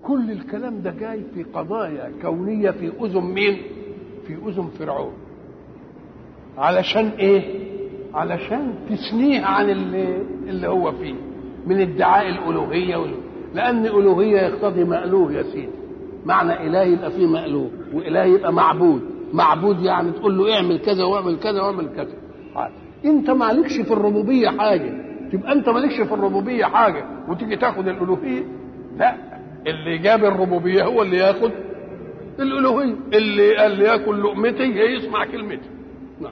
كل الكلام ده جاي في قضايا كونية في أذن مين؟ في أذن فرعون علشان إيه؟ علشان تثنيه عن اللي, اللي هو فيه من ادعاء الألوهية وال... لأن ألوهية يقتضي مألوه يا سيدي معنى إله يبقى فيه مألوه وإله يبقى معبود معبود يعني تقول له اعمل كذا واعمل كذا واعمل كذا انت مالكش في الربوبيه حاجه تبقى انت مالكش في الربوبيه حاجه وتيجي تاخد الالوهيه لا اللي جاب الربوبيه هو اللي ياخد الالوهيه اللي قال لي ياكل لقمتي يسمع كلمتي نعم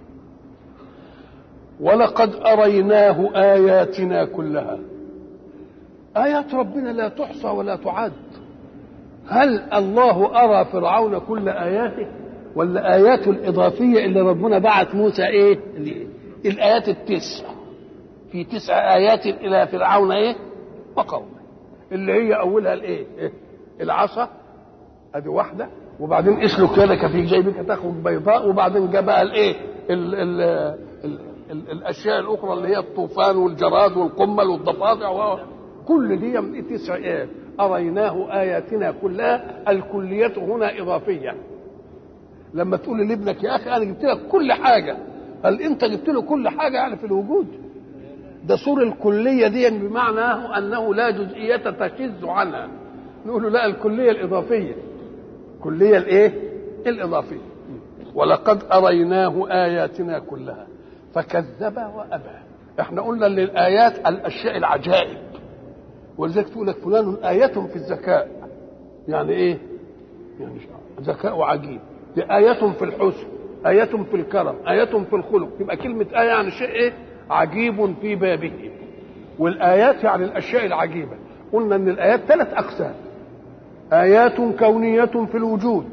ولقد اريناه اياتنا كلها ايات ربنا لا تحصى ولا تعد هل الله ارى فرعون كل اياته ولا اياته الاضافيه اللي ربنا بعت موسى ايه الايات التسع في تسع ايات الى فرعون ايه وقومه اللي هي اولها الايه إيه؟ العصا ادي واحده وبعدين اسلك يدك في جيبك تاخذ بيضاء وبعدين جاء بقى الايه ال ال ال ال الاشياء الاخرى اللي هي الطوفان والجراد والقمل والضفادع كل دي من تسع ايات اريناه اياتنا كلها الكليه هنا اضافيه لما تقول لابنك يا اخي انا جبت لك كل حاجه هل انت جبت له كل حاجه يعني في الوجود ده صور الكليه دي بمعنى انه لا جزئيه تشذ عنها نقول له لا الكليه الاضافيه الكليه الايه الاضافيه ولقد اريناه اياتنا كلها فكذب وابى احنا قلنا ان الايات الاشياء العجائب ولذلك تقول لك فلان آية في الذكاء يعني ايه؟ يعني ذكاء عجيب دي آية في الحسن آية في الكرم آية في الخلق يبقى كلمة آية يعني شيء ايه؟ عجيب في بابه والآيات يعني الأشياء العجيبة قلنا إن الآيات ثلاث أقسام آيات كونية في الوجود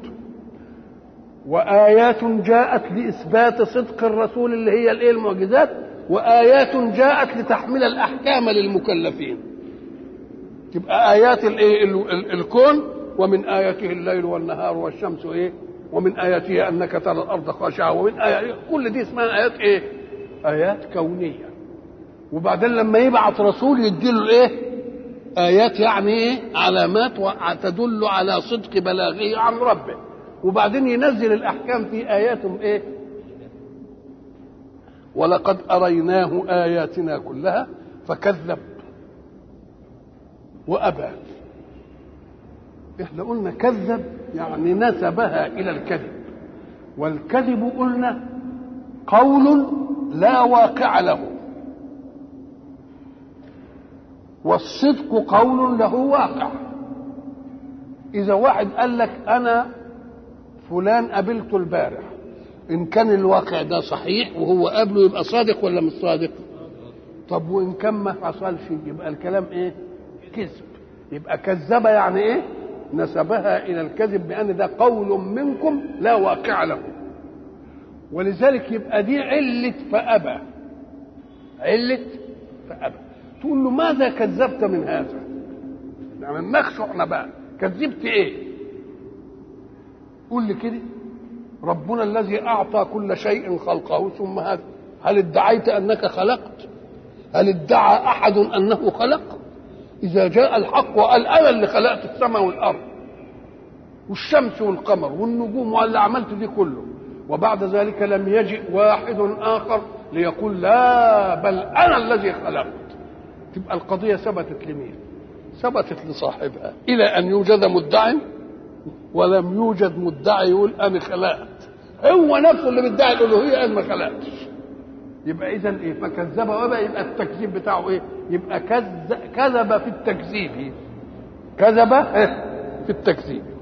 وآيات جاءت لإثبات صدق الرسول اللي هي الإيه المعجزات وآيات جاءت لتحمل الأحكام للمكلفين تبقى آيات الإيه الكون ومن آياته الليل والنهار والشمس إيه ومن آياته أنك ترى الأرض خاشعة ومن آياته كل دي اسمها آيات إيه آيات كونية وبعدين لما يبعث رسول يديله الإيه آيات يعني إيه علامات تدل على صدق بلاغه عن ربه وبعدين ينزل الأحكام في آيات إيه ولقد أريناه آياتنا كلها فكذب وأبى احنا قلنا كذب يعني نسبها إلى الكذب والكذب قلنا قول لا واقع له والصدق قول له واقع إذا واحد قال لك أنا فلان قابلته البارح إن كان الواقع ده صحيح وهو قابله يبقى صادق ولا مش صادق؟ طب وإن كان ما حصلش يبقى الكلام إيه؟ كذب يبقى كذب يعني إيه؟ نسبها إلى الكذب بأن ده قول منكم لا واقع له ولذلك يبقى دي علة فأبى علة فأبى تقول له ماذا كذبت من هذا؟ يعني نخشعنا بقى كذبت ايه؟ قول لي كده ربنا الذي اعطى كل شيء خلقه ثم هذا هل ادعيت انك خلقت؟ هل ادعى احد انه خلق؟ اذا جاء الحق وقال انا اللي خلقت السماء والارض والشمس والقمر والنجوم واللي عملت دي كله وبعد ذلك لم يجئ واحد اخر ليقول لا بل انا الذي خلقت تبقى القضيه ثبتت لمين؟ ثبتت لصاحبها الى ان يوجد مدعي ولم يوجد مدعي يقول انا خلقت هو نفسه اللي بيدعي الالوهيه قال ما خلقتش يبقى اذا ايه فكذب وبقى يبقى التكذيب بتاعه ايه يبقى كذب كذب في التكذيب كذب في التكذيب